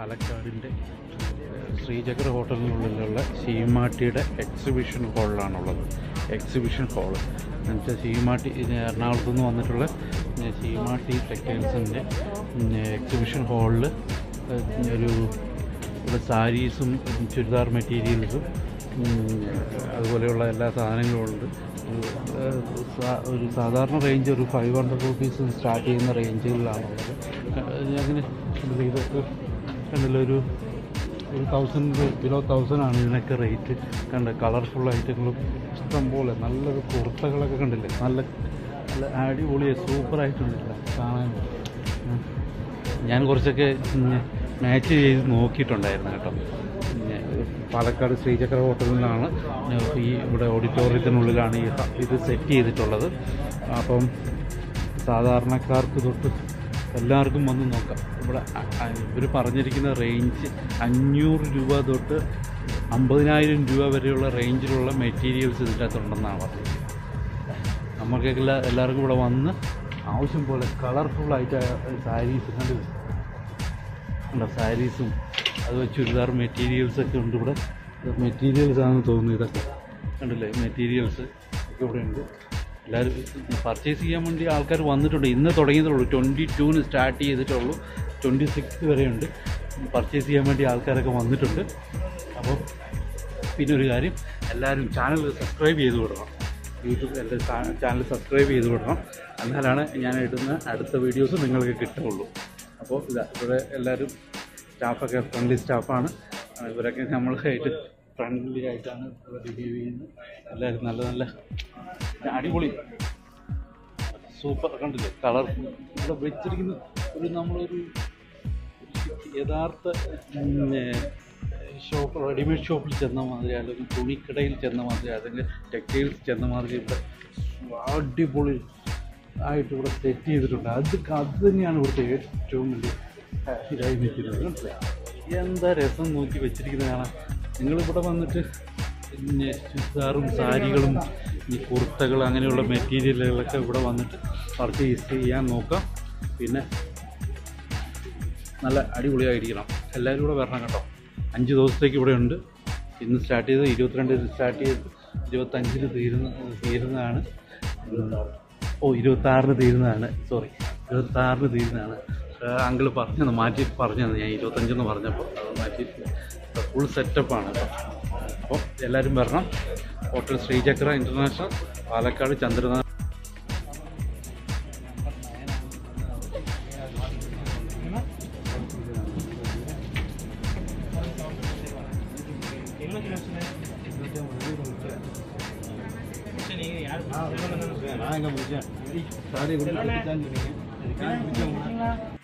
പാലക്കാടിൻ്റെ ശ്രീചക്ര ഹോട്ടലിനുള്ളിലുള്ള ശീമാട്ടിയുടെ എക്സിബിഷൻ ഹാളിലാണുള്ളത് എക്സിബിഷൻ ഹാള് എന്നുവെച്ചാൽ ശീമാട്ടി ഇത് എറണാകുളത്ത് നിന്ന് വന്നിട്ടുള്ള ഉം, ശീമാട്ടി ടെക്സ്റ്റൈൽസിൻ്റെ എക്സിബിഷൻ ഹാളിൽ ഒരു ഇവിടെ സാരീസും ചുരിദാർ മെറ്റീരിയൽസും ഉം, അതുപോലെയുള്ള എല്ലാ സാധനങ്ങളും ഉണ്ട് ഒരു, ഏഹ്, സാ- ഒരു സാധാരണ റേഞ്ച് ഒരു ഫൈവ് ഹൺഡ്രഡ് റുപ്പീസ് സ്റ്റാർട്ട് ചെയ്യുന്ന റേഞ്ചുകളിലാണുള്ളത് അങ്ങനെ കണ്ടില്ലേ ഇതൊക്കെ കണ്ടില്ല ഒരു ഒരു തൗസൻഡ് ബിലോ തൗസൻഡ് ആണ് ഇതിനൊക്കെ റേറ്റ് കണ്ട കളർഫുൾ ഐറ്റങ്ങളും ഇഷ്ടം പോലെ നല്ലൊരു കുർത്തകളൊക്കെ കണ്ടില്ലേ നല്ല നല്ല അടിപൊളി സൂപ്പറായിട്ടുണ്ടല്ല കാണാൻ ഉം. ഞാൻ കുറച്ചൊക്കെ മാച്ച് ചെയ്ത് നോക്കിയിട്ടുണ്ടായിരുന്നു കേട്ടോ പിന്നെ പാലക്കാട് ശ്രീചക്ര ഹോട്ടലിലാണ് ഈ ഇവിടെ ഓഡിറ്റോറിയത്തിനുള്ളിലാണ് ഈ ഹ- ഇത് സെറ്റ് ചെയ്തിട്ടുള്ളത് അപ്പം സാധാരണക്കാർക്ക് തൊട്ട് എല്ലാവർക്കും വന്ന് നോക്കാം ഇവിടെ ഇവർ പറഞ്ഞിരിക്കുന്ന റേഞ്ച് അഞ്ഞൂറ് രൂപ തൊട്ട് അമ്പതിനായിരം രൂപ വരെയുള്ള റേഞ്ചിലുള്ള മെറ്റീരിയൽസ് ഇതിൻ്റെ അകത്തുണ്ടെന്നാണ് പറഞ്ഞത് നമുക്കൊക്കെ എല്ലാ എല്ലാവർക്കും ഇവിടെ വന്ന് ആവശ്യം പോലെ കളർഫുള്ളായിട്ട് സാരീസ് കണ്ടില്ല ഉണ്ടോ സാരീസും അതുപോലെ ചുരിദാർ മെറ്റീരിയൽസ് ഒക്കെ ഉണ്ട് ഇവിടെ മെറ്റീരിയൽസ് ആണെന്ന് തോന്നുന്നു ഇതൊക്കെ കണ്ടില്ലേ മെറ്റീരിയൽസ് ഒക്കെ ഇവിടെ ഉണ്ട് എല്ലാവരും പർച്ചേസ് ചെയ്യാൻ വേണ്ടി ആൾക്കാർ വന്നിട്ടുണ്ട് ഇന്ന് തുടങ്ങിയതുള്ളൂ ട്വൻറ്റി ടൂന് സ്റ്റാർട്ട് ചെയ്തിട്ടുള്ളൂ ട്വൻറ്റി സിക്സ് വരെയുണ്ട് പർച്ചേസ് ചെയ്യാൻ വേണ്ടി ആൾക്കാരൊക്കെ വന്നിട്ടുണ്ട് അപ്പോൾ പിന്നെ ഒരു കാര്യം എല്ലാവരും ചാനൽ സബ്സ്ക്രൈബ് ചെയ്ത് വിടണം യൂട്യൂബ് എൻ്റെ ചാനൽ സബ്സ്ക്രൈബ് ചെയ്ത് വിടണം എന്നാലാണ് ഞാൻ ഇടുന്ന അടുത്ത വീഡിയോസ് നിങ്ങൾക്ക് കിട്ടുള്ളൂ അപ്പോൾ ഇതാ ഇവിടെ എല്ലാവരും സ്റ്റാഫൊക്കെ ഫ്രണ്ട്ലി സ്റ്റാഫാണ് ആ, ഇവരൊക്കെ നമ്മളായിട്ട് ഫ്രണ്ട്ലി ആയിട്ടാണ് ഇവിടെ ബിഹേവ് ചെയ്യുന്നത് എല്ലാവരും നല്ല നല്ല അടിപൊളി സൂപ്പർ കണ്ടില്ലേ കളർ ഇവിടെ വെച്ചിരിക്കുന്ന ഒരു നമ്മളൊരു യഥാർത്ഥ ഷോപ്പ് റെഡിമെയ്ഡ് ഷോപ്പിൽ ചെന്ന മാതിരി അല്ലെങ്കിൽ തുണിക്കടയിൽ ചെന്ന മാതിരി അല്ലെങ്കിൽ ടെക്സ്റ്റൈൽസ് ചെന്ന മാതിരി ഇവിടെ അടിപൊളി ആയിട്ട് ഇവിടെ സെറ്റ് ചെയ്തിട്ടുണ്ട് അത് അത് തന്നെയാണ് ഇവിടുത്തെ ഏറ്റവും വലിയ ഇതായി നിൽക്കുന്നത് മനസ്സിലായോ? എന്താ രസം നോക്കി വെച്ചിരിക്കുന്നത് കാണാൻ നിങ്ങളിവിടെ വന്നിട്ട് പിന്നെ ചുരിദാറും സാരികളും ഈ കുർത്തകൾ അങ്ങനെയുള്ള മെറ്റീരിയലുകളൊക്കെ ഇവിടെ വന്നിട്ട് പർച്ചേസ് ചെയ്യാൻ നോക്കാം പിന്നെ നല്ല അടിപൊളിയായിരിക്കണം എല്ലാവരും കൂടെ വരണം കേട്ടോ അഞ്ച് ദിവസത്തേക്ക് ഇവിടെ ഉണ്ട് ഇന്ന് സ്റ്റാർട്ട് ചെയ്ത് ഇരുപത്തിരണ്ടിന് സ്റ്റാർട്ട് ചെയ്ത് ഇരുപത്തഞ്ചിന് തീരുന്ന തീരുന്നതാണ് ഉം. ഓ ഇരുപത്താറിന് തീരുന്നതാണ് സോറി ഇരുപത്താറിന് തീരുന്നതാണ് അങ്കിൾ പറഞ്ഞത് മാറ്റി പറഞ്ഞത് ഞാൻ ഇരുപത്തഞ്ചെന്ന് പറഞ്ഞപ്പോൾ അത് മാറ്റി ഫുൾ സെറ്റപ്പാണ് കേട്ടോ അപ്പോൾ എല്ലാവരും വരണം ഹോട്ടൽ ശ്രീചക്ര ഇൻ്റർനാഷണൽ പാലക്കാട് ചന്ദ്രനാഥ് நான் எங்க முடிச்சேன் சாரி கூட